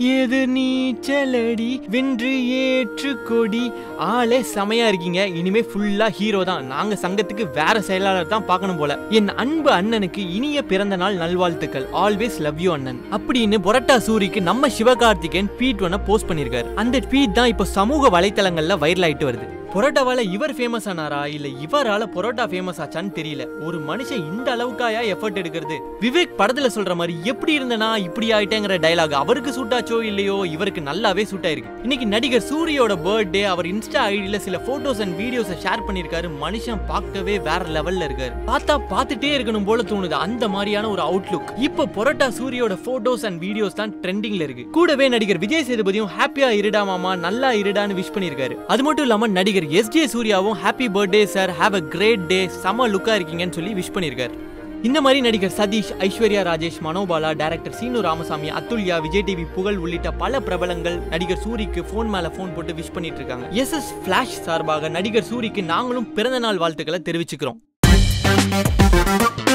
எது நீச்சலடி வென்று ஏற்று கொடி ஆளே செமையா இருக்கீங்க இனிமே ஃபுல்லா ஹீரோ தான் நாங்க சங்கத்துக்கு வேற செயலாளர் தான் பார்க்கணும் போல என் அன்பு அண்ணனுக்கு இனிய பிறந்த நாள் நல்வாழ்த்துக்கள் ஆல்வேஸ் லவ் யூ அண்ணன் அப்படின்னு பொரட்டா சூரிக்கு நம்ம சிவகார்த்திகேயன் ட்வீட் ஒன்று போஸ்ட் பண்ணியிருக்காரு அந்த ட்வீட் தான் இப்போ சமூக வலைத்தளங்கள்ல வைரல் ஆயிட்டு வருது பொரோட்டாவால இவர் ஃபேமஸ் ஆனாரா இல்ல இவரால பொரோட்டா ஃபேமஸ் ஆச்சான்னு தெரியல ஒரு மனுஷன் இந்த அளவுக்காயா எஃபர்ட் எடுக்கிறது விவேக் படத்துல சொல்ற மாதிரி எப்படி இருந்தனா இப்படி ஆயிட்டேங்கிற டயலாக் அவருக்கு சூட் ஆச்சோ இல்லையோ இவருக்கு நல்லாவே சூட் ஆயிருக்கு இன்னைக்கு நடிகர் சூரியோட பர்த்டே அவர் இன்ஸ்டா ஐடியில சில போட்டோஸ் அண்ட் வீடியோஸை ஷேர் பண்ணிருக்காரு மனுஷன் பார்க்கவே வேற லெவல்ல இருக்காரு பார்த்தா பார்த்துட்டே இருக்கணும் போல தோணுது அந்த மாதிரியான ஒரு அவுட்லுக் இப்போ பொரோட்டா சூரியோட போட்டோஸ் அண்ட் வீடியோஸ் தான் ட்ரெண்டிங்ல இருக்கு கூடவே நடிகர் விஜய் சேதுபதியும் ஹாப்பியா இருடா மாமா நல்லா இருடான்னு விஷ் பண்ணிருக்காரு அது மட்டும் இல்லாம நடிகர் எஸ் ஜே சூர்யாவும் happy birthday sir have a great day செம லுக்கா இருக்கீங்கன்னு சொல்லி விஷ் பண்ணிருக்காரு இந்த மாதிரி நடிகர் சதீஷ் ஐஸ்வர்யா ராஜேஷ் மனோபாலா டைரக்டர் சீனு ராமசாமி அத்துல்யா விஜய் டிவி புகழ் உள்ளிட்ட பல பிரபலங்கள் நடிகர் சூரிக்கு ஃபோன் மேல ஃபோன் போட்டு விஷ் பண்ணிட்டு இருக்காங்க எஸ் எஸ் ஃபிளாஷ் சார்பாக நடிகர் சூரிக்கு நாங்களும் பிறந்த நாள் வாழ்த்துக்களை தெரிவிச்சுக்கிறோம்